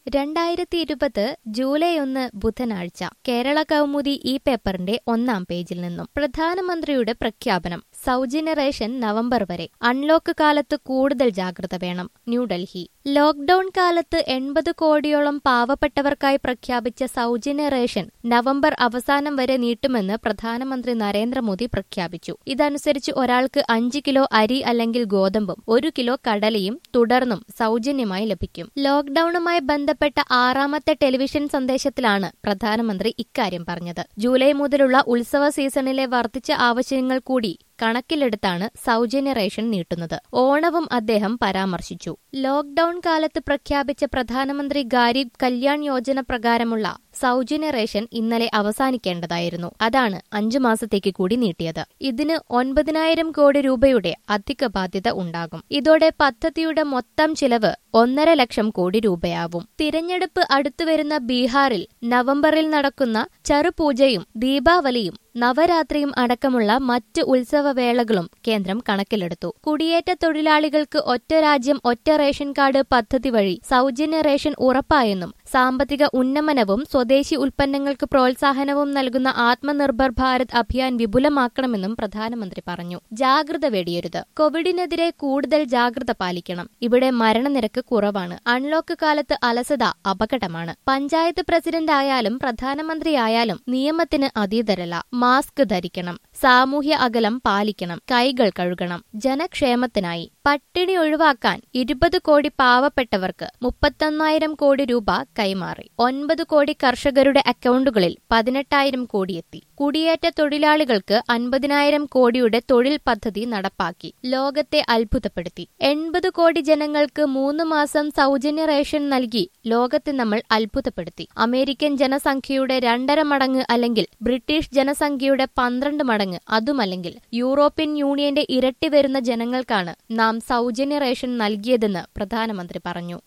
രണ്ടായിരത്തി ഇരുപത് ജൂലൈ ഒന്ന് ബുധനാഴ്ച കേരള കൗമുദി ഈ പേപ്പറിന്റെ ഒന്നാം പേജിൽ നിന്നും പ്രധാനമന്ത്രിയുടെ പ്രഖ്യാപനം സൗജന്യ റേഷൻ നവംബർ വരെ അൺലോക്ക് കാലത്ത് കൂടുതൽ ജാഗ്രത വേണം ന്യൂഡൽഹി ലോക്ഡൌൺ കാലത്ത് എൺപത് കോടിയോളം പാവപ്പെട്ടവർക്കായി പ്രഖ്യാപിച്ച സൗജന്യ റേഷൻ നവംബർ അവസാനം വരെ നീട്ടുമെന്ന് പ്രധാനമന്ത്രി നരേന്ദ്രമോദി പ്രഖ്യാപിച്ചു ഇതനുസരിച്ച് ഒരാൾക്ക് അഞ്ച് കിലോ അരി അല്ലെങ്കിൽ ഗോതമ്പും ഒരു കിലോ കടലയും തുടർന്നും സൗജന്യമായി ലഭിക്കും ലോക്ഡൌണുമായി ബന്ധപ്പെട്ട ആറാമത്തെ ടെലിവിഷൻ സന്ദേശത്തിലാണ് പ്രധാനമന്ത്രി ഇക്കാര്യം പറഞ്ഞത് ജൂലൈ മുതലുള്ള ഉത്സവ സീസണിലെ വർദ്ധിച്ച ആവശ്യങ്ങൾ കൂടി കണക്കിലെടുത്താണ് സൗജന്യ റേഷൻ നീട്ടുന്നത് ഓണവും അദ്ദേഹം പരാമർശിച്ചു ലോക്ഡൌൺ കാലത്ത് പ്രഖ്യാപിച്ച പ്രധാനമന്ത്രി ഗാരിബ് കല്യാൺ യോജന പ്രകാരമുള്ള സൗജന്യ റേഷൻ ഇന്നലെ അവസാനിക്കേണ്ടതായിരുന്നു അതാണ് അഞ്ചു മാസത്തേക്ക് കൂടി നീട്ടിയത് ഇതിന് ഒൻപതിനായിരം കോടി രൂപയുടെ അധിക ബാധ്യത ഉണ്ടാകും ഇതോടെ പദ്ധതിയുടെ മൊത്തം ചിലവ് ഒന്നര ലക്ഷം കോടി രൂപയാവും തിരഞ്ഞെടുപ്പ് അടുത്തുവരുന്ന ബീഹാറിൽ നവംബറിൽ നടക്കുന്ന ചെറുപൂജയും ദീപാവലിയും നവരാത്രിയും അടക്കമുള്ള മറ്റ് ഉത്സവവേളകളും കേന്ദ്രം കണക്കിലെടുത്തു കുടിയേറ്റ തൊഴിലാളികൾക്ക് ഒറ്റ രാജ്യം ഒറ്റ റേഷൻ കാർഡ് പദ്ധതി വഴി സൗജന്യ റേഷൻ ഉറപ്പായെന്നും സാമ്പത്തിക ഉന്നമനവും സ്വദേശി ഉൽപ്പന്നങ്ങൾക്ക് പ്രോത്സാഹനവും നൽകുന്ന ആത്മനിർഭർ ഭാരത് അഭിയാൻ വിപുലമാക്കണമെന്നും പ്രധാനമന്ത്രി പറഞ്ഞു ജാഗ്രത വെടിയരുത് കോവിഡിനെതിരെ കൂടുതൽ ജാഗ്രത പാലിക്കണം ഇവിടെ മരണനിരക്ക് കുറവാണ് അൺലോക്ക് കാലത്ത് അലസത അപകടമാണ് പഞ്ചായത്ത് പ്രസിഡന്റ് ആയാലും പ്രധാനമന്ത്രിയായാലും നിയമത്തിന് അതീതരല്ല മാസ്ക് ധരിക്കണം സാമൂഹ്യ അകലം പാലിക്കണം കൈകൾ കഴുകണം ജനക്ഷേമത്തിനായി പട്ടിണി ഒഴിവാക്കാൻ ഇരുപത് കോടി പാവപ്പെട്ടവർക്ക് മുപ്പത്തൊന്നായിരം കോടി രൂപ കൈമാറി ഒൻപത് കോടി കർഷകരുടെ അക്കൗണ്ടുകളിൽ പതിനെട്ടായിരം കോടിയെത്തി കുടിയേറ്റ തൊഴിലാളികൾക്ക് അൻപതിനായിരം കോടിയുടെ തൊഴിൽ പദ്ധതി നടപ്പാക്കി ലോകത്തെ അത്ഭുതപ്പെടുത്തി എൺപത് കോടി ജനങ്ങൾക്ക് മൂന്ന് മാസം സൗജന്യ റേഷൻ നൽകി ലോകത്തെ നമ്മൾ അത്ഭുതപ്പെടുത്തി അമേരിക്കൻ ജനസംഖ്യയുടെ രണ്ടര മടങ്ങ് അല്ലെങ്കിൽ ബ്രിട്ടീഷ് ജനസംഖ്യയുടെ പന്ത്രണ്ട് മടങ്ങ് അതുമല്ലെങ്കിൽ യൂറോപ്യൻ യൂണിയന്റെ ഇരട്ടി വരുന്ന ജനങ്ങൾക്കാണ് നാം സൗജന്യ റേഷൻ നൽകിയതെന്ന് പ്രധാനമന്ത്രി പറഞ്ഞു